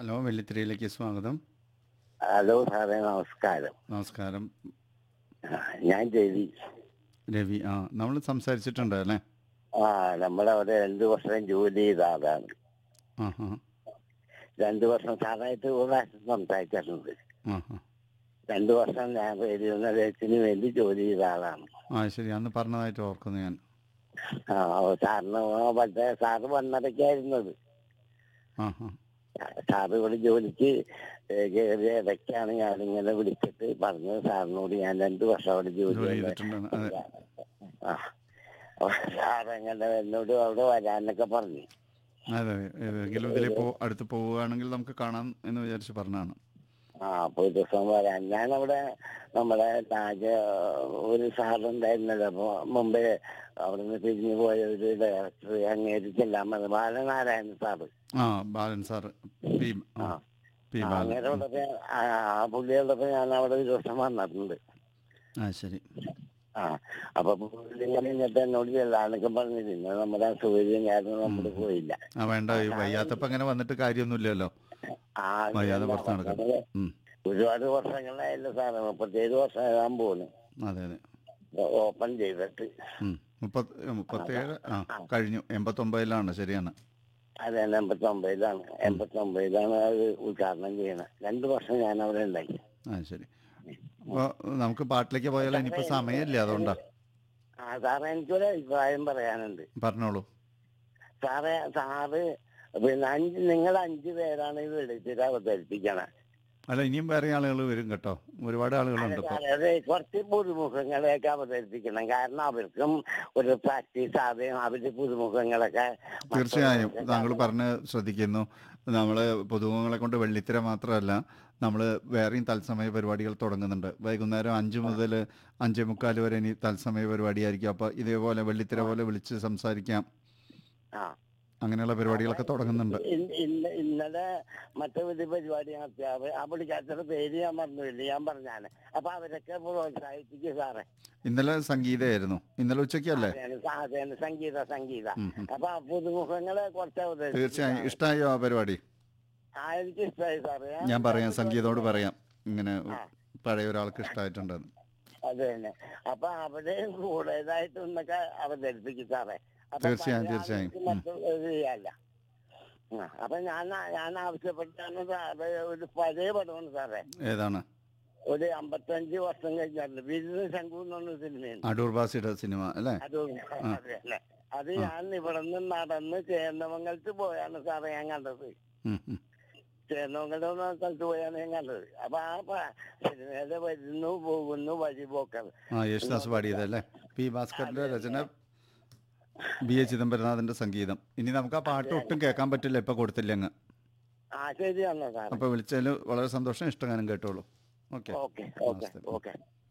Hello വെള്ളിത്തിരയിലേക്ക് സ്വാഗതം hello സാറേ നമസ്കാരം നമസ്കാരം ആ, ഞാൻ രവി രവി ആ നമ്മൾ സംസാരിച്ചിട്ടുണ്ട് അല്ലേ ആ നമ്മളവിടെ രണ്ടു വർഷം ജോലി ചെയ്ത ആളാണ് ആ ഹാ രണ്ടു വർഷം സാറായിട്ട് ഒരു പ്രാവശ്യം സംസാരിച്ചിട്ടുണ്ട് ആ ഹാ രണ്ടു വർഷം ഞാൻ റേഡിയോ നിലയത്തിന് വേണ്ടി ജോലി ചെയ്ത ആളാണ് ആ ശരി അന്ന് പറഞ്ഞതായിട്ട് ഓർക്കുന്നു ഞാൻ ആ അപ്പൊ സാറിന് മറ്റേ സാറ് വന്നതൊക്കെയായിരുന്നത് ആ ഹാ സാറ് ഇവിടെ ജോലിക്ക് ഏ, കയറിയ ഇടയ്ക്കാണ് ഞാനിങ്ങനെ വിളിച്ചിട്ട് പറഞ്ഞത് സാറിനോട് ഞാൻ രണ്ടു വർഷം അവിടെ ജോലി ജോലി ചെയ്ത ചെയ്തിട്ടുണ്ട് അതെ ആ അപ്പൊ സാറെങ്ങനെ എന്നോട് അവിടെ വരാനൊക്കെ പറഞ്ഞു അതെ അതെ ഏതെങ്കിലും ഇതിൽ പോ അടുത്ത് പോവുകയാണെങ്കിൽ നമുക്ക് കാണാം എന്ന് വിചാരിച്ച് പറഞ്ഞാണ് ആ അപ്പൊ ഒരു ദിവസം വരാൻ ഞാനവിടെ നമ്മുടെ താജ ഒരു സാറുണ്ടായിരുന്നല്ലോ അപ്പൊ മുമ്പേ അവിടെ നിന്ന് പിരിഞ്ഞു പോയ ഒരു ഡയറക്ടർ അങ്ങേര് ചെല്ലാൻ പറഞ്ഞു ബാലനാരായണൻ സാറ് ആ ബാലൻ സാർ പി ആ, ആ പി ആ, ബാലൻ അങ്ങേരെ ഉള്ളപ്പോ ആ ആ പുള്ളിയുള്ളപ്പോ ഞാൻ അവിടെ ഒരു ദിവസം വന്നിട്ടുണ്ട് ആ ശരി ആ അപ്പൊ പുള്ളി ഇങ്ങനെ ഇങ്ങോട്ട് എന്നോട് ചെല്ലാനൊക്കെ പറഞ്ഞിരുന്നു നമ്മുടെ സൗകര്യം കാരണം നമ്മൾ പോയില്ല ആ വേണ്ട ഈ വയ്യാത്തപ്പം അങ്ങനെ വന്നിട്ട് കാര്യമൊന്നുമില്ലല്ലോ ആ വയ്യാതെ പുറത്ത് നടക്കാം ഉം. ഒരുപാട് വർഷങ്ങളായല്ലോ സാറേ മുപ്പത്തേഴ് വർഷം ആകാൻ പോകുന്നു അതെ അതെ ഓപ്പൺ ചെയ്തിട്ട് ഉം. മുപ്പത്തി മുപ്പത്തേഴ് ആ കഴിഞ്ഞു എൺപത്തൊമ്പതിലാണ് ശരിയാണ് അതെ എൺപത്തി ഒമ്പതിലാണ് എൺപത്തി ഒമ്പതിലാണ് അത് ഉദ്ഘാടനം ചെയ്യണത് രണ്ടു വർഷം ഞാൻ അവിടെ ഉണ്ടായി ആ ശരി അപ്പോൾ നമുക്ക് പാട്ടിലേക്ക് പോയാലോ ഇനിയിപ്പോൾ സമയമില്ല അതുകൊണ്ടാ ആ സാറേ എനിക്കൊരു അഭിപ്രായം പറയാനുണ്ട് പറഞ്ഞോളൂ സാറേ സാറ് പിന്നെ അഞ്ച് നിങ്ങൾ അഞ്ചു പേരാണ് ഇത് വിളിച്ചിട്ട് അവതരിപ്പിക്കണത് അല്ല ഇനിയും വേറെ ആളുകൾ വരും കേട്ടോ ഒരുപാട് ആളുകളുണ്ട് ഇപ്പോൾ സാറേ, അത് കുറച്ച് പുതുമുഖങ്ങളെയൊക്കെ അവതരിപ്പിക്കണം കാരണം അവർക്കും ഒരു പ്രാക്ടീസ് ആവുകയും അവര് പുതുമുഖങ്ങളൊക്കെ തീർച്ചയായും താങ്കൾ പറഞ്ഞ് ശ്രദ്ധിക്കുന്നു നമ്മൾ പൊതുമുഖങ്ങളെ കൊണ്ട് വെള്ളിത്തിര മാത്രമല്ല നമ്മൾ വേറെയും തത്സമയ പരിപാടികൾ തുടങ്ങുന്നുണ്ട് വൈകുന്നേരം അഞ്ച് മുതൽ അഞ്ചേ മുക്കാൽ വരെ ഇനി തത്സമയ പരിപാടിയായിരിക്കും അപ്പോൾ ഇതേപോലെ വെള്ളിത്തിര പോലെ വിളിച്ച് സംസാരിക്കാം ആ അങ്ങനെയുള്ള പരിപാടികളൊക്കെ തുടങ്ങുന്നുണ്ട് ഇന്ന- ഇന്ന- ഇന്നലെ മറ്റൊരു പരിപാടി നടത്തി അവ- ആ പുള്ളിക്കാരുടെ പേര് ഞാൻ പറഞ്ഞില്ല ഞാൻ പറഞ്ഞാണ് അപ്പൊ അവരൊക്കെ പ്രോത്സാഹിപ്പിക്കും സാറേ ഇന്നലെ സംഗീതമായിരുന്നു ഇന്നലെ ഉച്ചയ്ക്കല്ലേ അതെയാണ് സാ- അതെയാണ് സംഗീത സംഗീത ഉം, ഉം. അപ്പൊ ആ പുതുമുഖങ്ങളെ കുറച്ച് അവതരിപ്പിക്കും. തീർച്ചയായും ഇഷ്ടമായോ ആ പരിപാടി ആ എനിക്ക് ഇഷ്ടമായി സാറേ ഞാൻ പറയാം സംഗീതോട് പറയാം ഇങ്ങനെ പഴയ ഒരാൾക്ക് ഇഷ്ടമായിട്ടുണ്ടെന്ന് അത് തന്നെ അപ്പൊ അവിടെ കൂടുതലായിട്ടൊന്നൊക്കെ അവതരിപ്പിക്കും സാറേ അപ്പൊ തീർച്ചയായും, പഴയ തീർച്ചയായും. ആളുകൾക്ക് മറ്റുള്ളത് ചെയ്യാല്ല ആ, അപ്പൊ ഞാൻ ഞാൻ ആവശ്യപ്പെട്ടാണ് സാറേ ഒരു പഴയ പടമാണ് സാറേ ഏതാണ് ഒരു അമ്പത്തഞ്ച് വർഷം കഴിഞ്ഞാണ് വിരുന്ന് ശംഖു എന്ന് പറഞ്ഞ സിനിമയുണ്ട് അടൂർ ബാസിയുടെ സിനിമ അല്ലേ അത് അതെ അല്ലേ അത് ഞാൻ ഇവിടെ നിന്ന് നടന്ന് ചേന്നമംഗലത്ത് പോയാണ് സാറേ ഞാൻ കണ്ടത് ഉം, ഉം. ചേന്നമംഗലം എന്ന സ്ഥലത്ത് പോയാണ് ഞാൻ കണ്ടത് അപ്പൊ ആ പ- സിനിമയിലെ വരുന്നു പോകുന്നു വഴി പോക്കത് ആ യേശുദാസ് പാടിയതല്ലേ പി ഭാസ്കറിന്റെ രചന ബി എ ചിദംബരനാഥന്റെ സംഗീതം ഇനി നമുക്ക് ആ പാട്ട് ഒട്ടും കേൾക്കാൻ പറ്റില്ല ഇപ്പൊ കൊടുത്തില്ല അങ്ങ് ആ ശരിയാണോ സാറേ അപ്പൊ വിളിച്ചതിൽ വളരെ സന്തോഷം ഇഷ്ടഗാനം കേട്ടോളൂ ഓക്കെ ഓക്കെ ഓക്കെ നമസ്തേ. ഓക്കെ